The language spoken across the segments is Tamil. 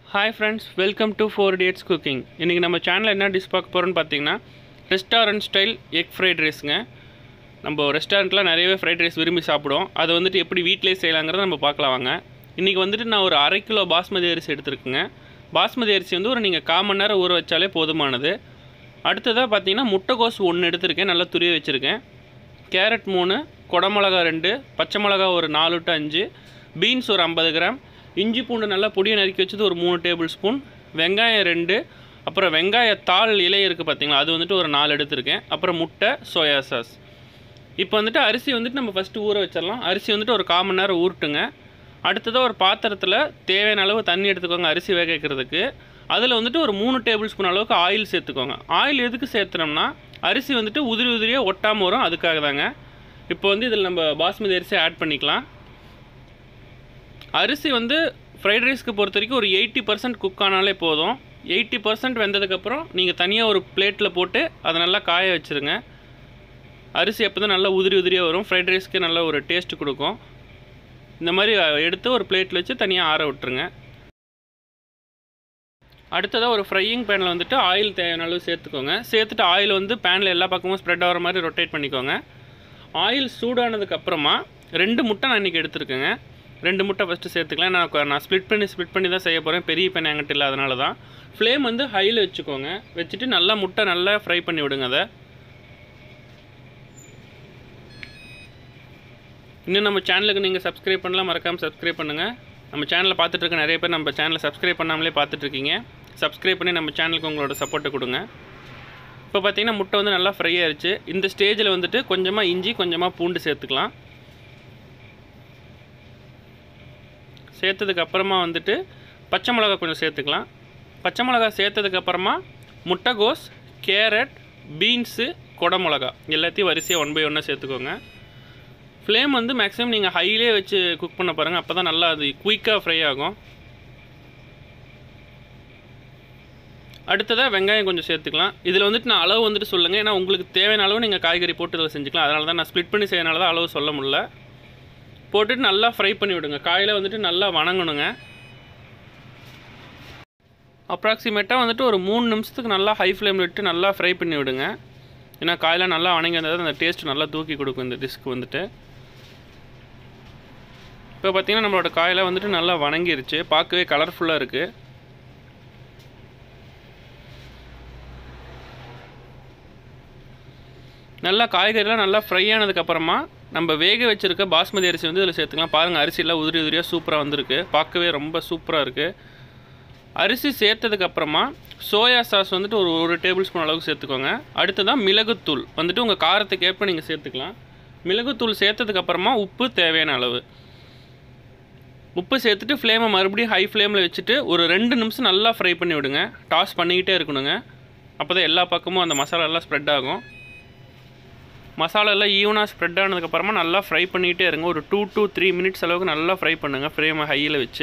hi friends welcome to four dates cooking இன்றைக்கி நம்ம சேனலில் என்ன டிஷ் பார்க்க போகிறோன்னு பார்த்தீங்கன்னா ரெஸ்டாரண்ட் ஸ்டைல் எக் ஃப்ரைட் ரைஸுங்க நம்ம ரெஸ்டாரண்ட்டில் நிறையவே ஃப்ரைட் ரைஸ் விரும்பி சாப்பிடுவோம் அதை வந்துட்டு எப்படி வீட்டிலே செய்யலாங்கிறத நம்ம பார்க்கலாம் வாங்க இன்றைக்கி வந்துட்டு நான் ஒரு அரை கிலோ பாஸ்மதி அரிசி எடுத்துருக்குங்க பாஸ்மதி அரிசி வந்து ஒரு நீங்கள் கால் மணி நேரம் ஊற வச்சாலே போதுமானது அடுத்ததாக பார்த்தீங்கன்னா முட்டைக்கோஸ் ஒன்று எடுத்திருக்கேன் நல்லா துரிய வச்சுருக்கேன் கேரட் மூணு குடமிளகா ரெண்டு பச்சை மிளகா ஒரு நாலு டு அஞ்சு பீன்ஸ் ஒரு ஐம்பது கிராம் இஞ்சி பூண்டு நல்லா பொடியை நறுக்கி வச்சது ஒரு மூணு டேபிள் ஸ்பூன் வெங்காயம் ரெண்டு அப்புறம் வெங்காய தாள் இலை இருக்குது பார்த்தீங்களா அது வந்துட்டு ஒரு நாலு எடுத்திருக்கேன் அப்புறம் முட்டை சோயா சாஸ் இப்போ வந்துட்டு அரிசி வந்துட்டு நம்ம ஃபஸ்ட்டு ஊற வச்சிடலாம் அரிசி வந்துட்டு ஒரு கால் மணி நேரம் ஊறட்டுங்க அடுத்ததாக ஒரு பாத்திரத்தில் தேவையான அளவு தண்ணி எடுத்துக்கோங்க அரிசி வேக வைக்கிறதுக்கு அதில் வந்துட்டு ஒரு மூணு டேபிள் ஸ்பூன் அளவுக்கு ஆயில் சேர்த்துக்கோங்க ஆயில் எதுக்கு சேர்த்துனோம்னா அரிசி வந்துட்டு உதிரி உதிரியாக ஒட்டாமல் வரும் அதுக்காக தாங்க இப்போ வந்து இதில் நம்ம பாஸ்மதி அரிசி ஆட் பண்ணிக்கலாம் அரிசி வந்து ஃப்ரைட் ரைஸ்க்கு பொறுத்த வரைக்கும் ஒரு எயிட்டி பர்சன்ட் குக் ஆனாலே போதும் எயிட்டி பர்சன்ட் வெந்ததுக்கப்புறம் நீங்கள் தனியாக ஒரு பிளேட்டில் போட்டு அதை நல்லா காய வச்சுருங்க அரிசி அப்போ தான் நல்லா உதிரி உதிரியாக வரும் ஃப்ரைட் ரைஸ்க்கு நல்ல ஒரு டேஸ்ட் கொடுக்கும் இந்த மாதிரி எடுத்து ஒரு பிளேட்டில் வச்சு தனியாக ஆற விட்டுருங்க அடுத்ததாக ஒரு ஃப்ரையிங் பேனில் வந்துட்டு ஆயில் தேவையான அளவு சேர்த்துக்கோங்க சேர்த்துட்டு ஆயில் வந்து பேனில் எல்லா பக்கமும் ஸ்ப்ரெட் ஆகிற மாதிரி ரொட்டேட் பண்ணிக்கோங்க ஆயில் சூடானதுக்கப்புறமா ரெண்டு முட்டை நான் இன்றைக்கி எடுத்துருக்கேங்க ரெண்டு முட்டை ஃபஸ்ட்டு சேர்த்துக்கலாம் நான் கொ- நான் ஸ்ப்ளிட் பண்ணி ஸ்ப்ளிட் பண்ணி தான் செய்ய போகிறேன் பெரிய பேன் என்கிட்ட இல்லை அதனால தான் ஃப்ளேம் வந்து ஹையில் வச்சுக்கோங்க வச்சுட்டு நல்லா முட்டை நல்லா ஃப்ரை பண்ணி விடுங்க அதை இன்னும் நம்ம சேனலுக்கு நீங்கள் சப்ஸ்கிரைப் பண்ணலாம் மறக்காமல் சப்ஸ்கிரைப் பண்ணுங்கள் நம்ம சேனலை பார்த்துட்டு இருக்க நிறைய பேர் நம்ம சேனலை சப்ஸ்கிரைப் பண்ணாமலே பார்த்துட்ருக்கீங்க சப்ஸ்கிரைப் பண்ணி நம்ம சேனலுக்கு உங்களோட சப்போர்ட்டை கொடுங்க இப்போ பார்த்தீங்கன்னா முட்டை வந்து நல்லா ஃப்ரை ஆயிருச்சு இந்த ஸ்டேஜில் வந்துட்டு கொஞ்சமாக இஞ்சி கொஞ்சமாக பூண்டு சேர்த்துக்கலாம் சேர்த்ததுக்கு அப்புறமா வந்துட்டு பச்சை மிளகா கொஞ்சம் சேர்த்துக்கலாம் பச்சை மிளகா சேர்த்ததுக்கு அப்புறமா முட்டைகோஸ் கேரட் பீன்ஸு குடமிளகா எல்லாத்தையும் வரிசையாக ஒன் பை ஒன்னாக சேர்த்துக்கோங்க ஃப்ளேம் வந்து மேக்ஸிமம் நீங்கள் ஹையிலே வச்சு குக் பண்ண பாருங்கள் அப்போ தான் நல்லா அது குயிக்காக ஃப்ரை ஆகும் அடுத்ததாக வெங்காயம் கொஞ்சம் சேர்த்துக்கலாம் இதில் வந்துட்டு நான் அளவு வந்துட்டு சொல்லுங்கள் ஏன்னா உங்களுக்கு தேவையான அளவு நீங்கள் காய்கறி போட்டு இதில் செஞ்சுக்கலாம் அதனால தான் நான் ஸ்ப்ளிட் பண்ணி செய்யறனால தான் அளவு சொல்ல முடியல போட்டுட்டு நல்லா ஃப்ரை பண்ணி விடுங்க காயில் வந்துட்டு நல்லா வணங்கணுங்க அப்ராக்சிமேட்டாக வந்துட்டு ஒரு மூணு நிமிஷத்துக்கு நல்லா ஹை ஃப்ளேமில் விட்டு நல்லா ஃப்ரை பண்ணி விடுங்க ஏன்னா காயெல்லாம் நல்லா வணங்கி வந்தால் அந்த டேஸ்ட் நல்லா தூக்கி கொடுக்கும் இந்த டிஷ்க்கு வந்துட்டு இப்போ பார்த்தீங்கன்னா நம்மளோட காயெல்லாம் வந்துட்டு நல்லா வணங்கிருச்சு பார்க்கவே கலர்ஃபுல்லாக இருக்குது நல்லா காய்கறிலாம் நல்லா ஃப்ரை ஆனதுக்கப்புறமா நம்ம வேக வச்சுருக்க பாஸ்மதி அரிசி வந்து இதில் சேர்த்துக்கலாம் பாருங்கள் அரிசியெல்லாம் உதிரி உதிரியாக சூப்பராக வந்திருக்கு பார்க்கவே ரொம்ப சூப்பராக இருக்குது அரிசி சேர்த்ததுக்கப்புறமா சோயா சாஸ் வந்துட்டு ஒரு ஒரு டேபிள் ஸ்பூன் அளவுக்கு சேர்த்துக்கோங்க அடுத்ததான் மிளகுத்தூள் வந்துட்டு உங்கள் காரத்துக்கு ஏற்ப நீங்கள் சேர்த்துக்கலாம் மிளகுத்தூள் சேர்த்ததுக்கப்புறமா உப்பு தேவையான அளவு உப்பு சேர்த்துட்டு ஃப்ளேமை மறுபடியும் ஹை ஃப்ளேமில் வச்சுட்டு ஒரு ரெண்டு நிமிஷம் நல்லா ஃப்ரை பண்ணி விடுங்க டாஸ் பண்ணிக்கிட்டே இருக்கணுங்க அப்போ தான் எல்லா பக்கமும் அந்த மசாலா எல்லாம் ஸ்ப்ரெட் ஆகும் மசாலா எல்லாம் ஈவனாக ஸ்ப்ரெட் ஆனதுக்கப்புறமா நல்லா ஃப்ரை பண்ணிகிட்டே இருங்க ஒரு டூ to த்ரீ மினிட்ஸ் அளவுக்கு நல்லா ஃப்ரை பண்ணுங்கள் ஃப்ளேமை ஹையில் வச்சு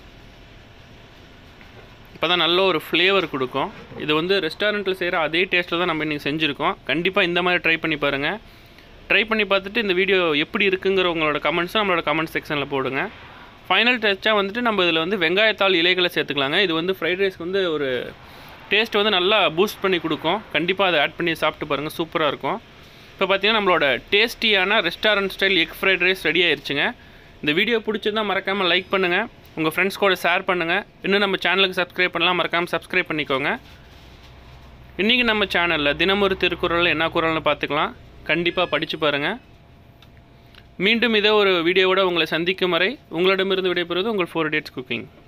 இப்போ தான் நல்ல ஒரு ஃப்ளேவர் கொடுக்கும் இது வந்து ரெஸ்டாரண்ட்டில் செய்கிற அதே டேஸ்ட்டில் தான் நம்ம இன்றைக்கி செஞ்சுருக்கோம் கண்டிப்பாக இந்த மாதிரி ட்ரை பண்ணி பாருங்கள் ட்ரை பண்ணி பார்த்துட்டு இந்த வீடியோ எப்படி இருக்குங்கிற உங்களோட கமெண்ட்ஸும் நம்மளோட கமெண்ட் செக்ஷனில் போடுங்க ஃபைனல் டச்சாக வந்துட்டு நம்ம இதில் வந்து வெங்காயத்தாள் இலைகளை சேர்த்துக்கலாங்க இது வந்து ஃப்ரைட் ரைஸ்க்கு வந்து ஒரு டேஸ்ட் வந்து நல்லா பூஸ்ட் பண்ணி கொடுக்கும் கண்டிப்பாக அதை ஆட் பண்ணி சாப்பிட்டு பாருங்கள் சூப்பராக இருக்கும் இப்போ பார்த்தீங்கன்னா நம்மளோட டேஸ்டியான restaurant style egg fried rice ready ஆயிருச்சுங்க இந்த வீடியோ பிடிச்சிருந்தா மறக்காமல் லைக் பண்ணுங்கள் உங்கள் ஃப்ரெண்ட்ஸ் கூட ஷேர் பண்ணுங்கள் இன்னும் நம்ம சேனலுக்கு சப்ஸ்கிரைப் பண்ணலாம் மறக்காமல் சப்ஸ்கிரைப் பண்ணிக்கோங்க இன்றைக்கி நம்ம சேனலில் தினமொரு திருக்குறள் என்ன குறள்னு பார்த்துக்கலாம் கண்டிப்பாக படித்து பாருங்கள் மீண்டும் இதே ஒரு வீடியோவோட உங்களை சந்திக்கும் வரை உங்களிடமிருந்து விடைபெறுவது உங்கள் ஃபோர் டேட்ஸ் குக்கிங்